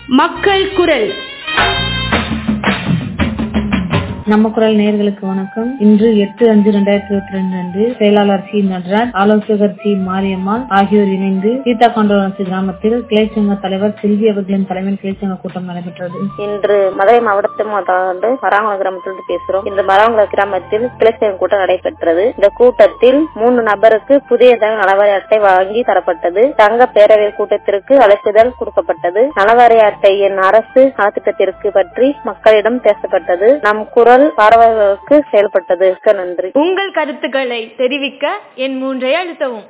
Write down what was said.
மக்கள் குரல் நம்ம குரல் நேயர்களுக்கு வணக்கம் இன்று எட்டு அஞ்சு ரெண்டாயிரத்தி இருபத்தி ரெண்டு அன்று செயலாளர் சி நடராஜ் ஆலோசகர் சி மாரியம்மாள் ஆகியோர் இணைந்து சீதா காண்டவரசி கிராமத்தில் கிளைச்சங்க தலைவர் செல்வி அவர்களின் தலைமையில் கிளைச்சங்க கூட்டம் நடைபெற்றது இன்று மதுரை மாவட்டம் ஆண்டு மராங்குளம் கிராமத்திலிருந்து பேசுறோம் இந்த மராங்குளம் கிராமத்தில் கிளைச்சங்க கூட்டம் நடைபெற்றது இந்த கூட்டத்தில் மூணு நபருக்கு புதிய தங்க நலவாரி அட்டை வாங்கி தரப்பட்டது தங்க பேரவை கூட்டத்திற்கு அழைப்புதல் கொடுக்கப்பட்டது நலவாரி அட்டையின் அரசு நலத்திட்டத்திற்கு பற்றி மக்களிடம் பேசப்பட்டது நம் குரல் பார்வையாளர்களுக்கு செயல்பட்டது மிக்க நன்றி உங்கள் கருத்துக்களை தெரிவிக்க என் மூன்றை அழுத்தவும்